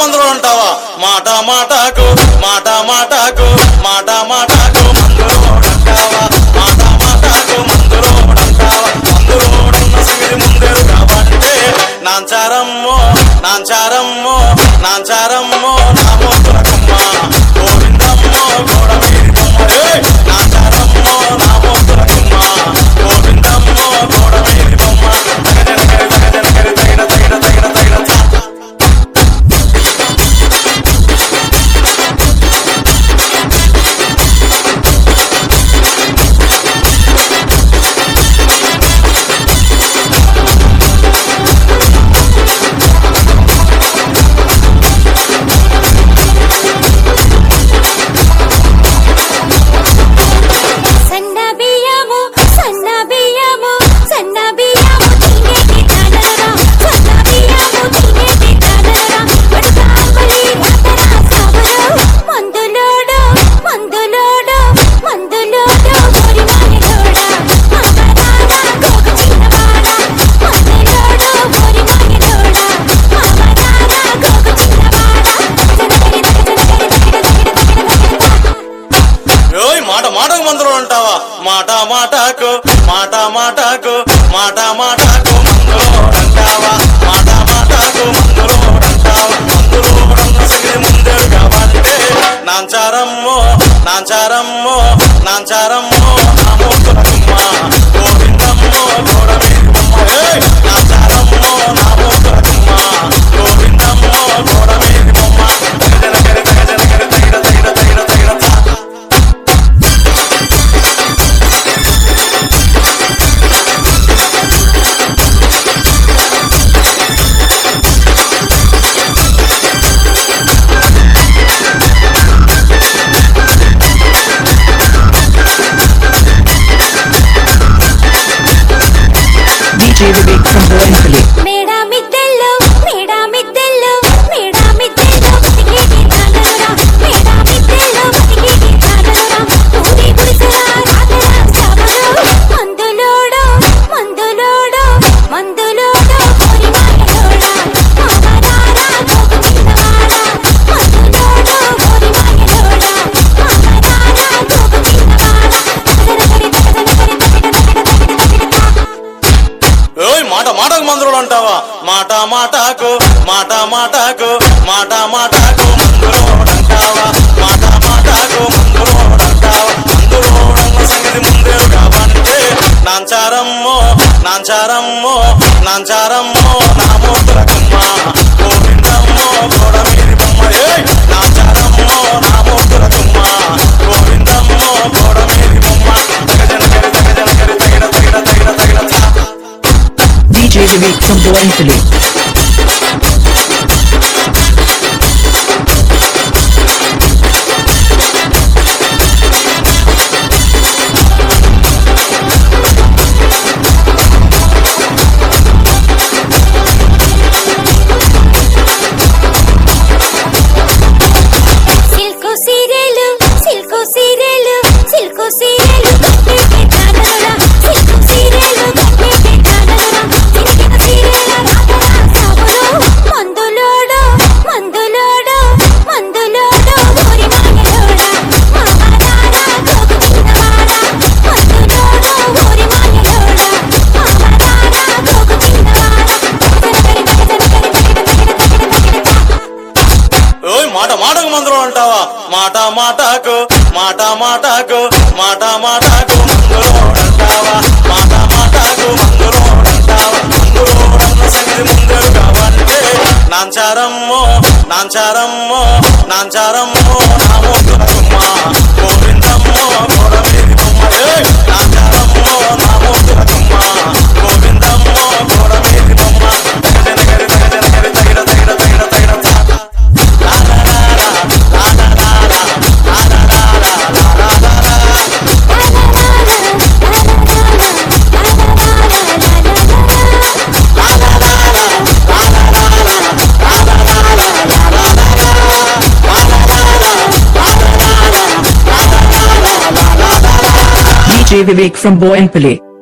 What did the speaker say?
మందులు అంటావా మాట మాటకు మాట మాటకు మాట మాటకు మందులోడంటావా మాట మాటకు మందులోడంటావా మందులోడున్న సంగతి ముందేరు కాబట్టే నాంచారమ్మో నాంచారమ్మో నాంచారమ్మో నా మోతులకమ్మ గోవిందమ్మో గోడమీది బొమ్మ ఏయ్! నాంచారమ్మో నా మోతులకమ్మ గోవిందమ్మో గోడమీది బొమ్మ తగదెనకరి తగదెనకరి తగిన తగిన తగిన తగిన తా. సన్న బియ్యము సన్న బియ్యము సన్న బియ్యము తినేటి తానరా సన్న బియ్యము తినేటి తానరా పడకాంబలి రాతరా సావరు మందులోడు మందులోడు మందులోడు గోరి మాయలోడా మామరారా గోగ చిన్నవాడా మందులోడు గోరి మాయలోడా మామరారా గోగ చిన్నవాడా జనగరి జనగరి జనగరి ఓయ్ మాట మాటకు మందులు అంటావా మాట మాటకు మాట మాటకు మాట మాటకు మందులోడంటావా మాట మాటకు మందులోడంటావా మందులోడన్న సంగతి ముందేరు కాబట్టే నాంచారమ్మో నాంచారమ్మో నాంచారమ్మో నా మూతులకమ్మ గోవిందమ్మో గోడమీది బొమ్మ ఏయ్! నాంచారమ్మో నా మూతులకమ్మ గోవిందమ్మో గోడమీది బొమ్మ తగదెనకరి తగదెనకరి తగిన తగిన తగిన తగిన తా. DJ Vivek from Boinpally. మేడా మిద్దెల్లో మేడా మిద్దెల్లో మేడా మిద్దెల్లో బతికేటి తానరా మేడా మిద్దెల్లో బతికేటి తానరా ఊరి గుడిసెలా రాతరా సావరు మందులోడు మందులోడు మందులోడు కోరి మాయలోడా మామరారా గోగు చిన్నవాడా మందులోడు కోరి మాయలోడా మామరారా గోగు చిన్నవాడా తగదనకరి తగదనకరి తగదనకరి తగదనకరి ఓయ్ మాట మాటకు మందులు అంటావా మాట మాటకు మాట మాటకు మాట మాటకు మందులోడంటావా మాట మాటకు మందులోడంటావా మందులోడన్న సంగతి ముందేరు కాబట్టే నాంచారమ్మో నాంచారమ్మో నాంచారమ్మో నా మూతులకమ్మ గోవిందమ్మో గోడ మీది బొమ్మ ఏయ్! నాంచారమ్మో నా మూతులకమ్మ గోవిందమ్మో గోడ మీది బొమ్మ తగజనకరి తగజనకరి తగిన తగిన తగిన తగిన తా. DJ Vivek from Boinpally. Silk serial silk serial silk serial కట్టేటి తానరా సిల్కు సీరియలు కట్టేటి తానరా తిరిగిన సీరియల రాతరా సావరు మందులోడు మందులోడు మందులోడు గోరి మాయలోడా మామరారా గోగు చిన్నవాడా మందులోడు గోరి మాయలోడా మామరారా గోగు చిన్నవాడా జనగరి జనగరి జనగరి ఓయ్ మాట మాటకు మందులు అంటావా మాట మాటకు మాట మాటకు మాట మాటకు మందులోడంటావా మాట మాటకు మందులోడంటావా మందులోడన్న సంగతి ముందేరు కాబట్టే నాంచారమ్మో నాంచారమ్మో నాంచారమ్మో నా మూతులకమ్మ గోవిందమ్మో గోడ మీది బొమ్మ ఏయ్! నాంచారమ్మో నా మూతులకమ్మ గోవిందమ్మో గోడ మీది బొమ్మ తగజనకరి తగజనకరి తగిన తగిన తగిన తగిన తా. DJ Vivek from Boinpally.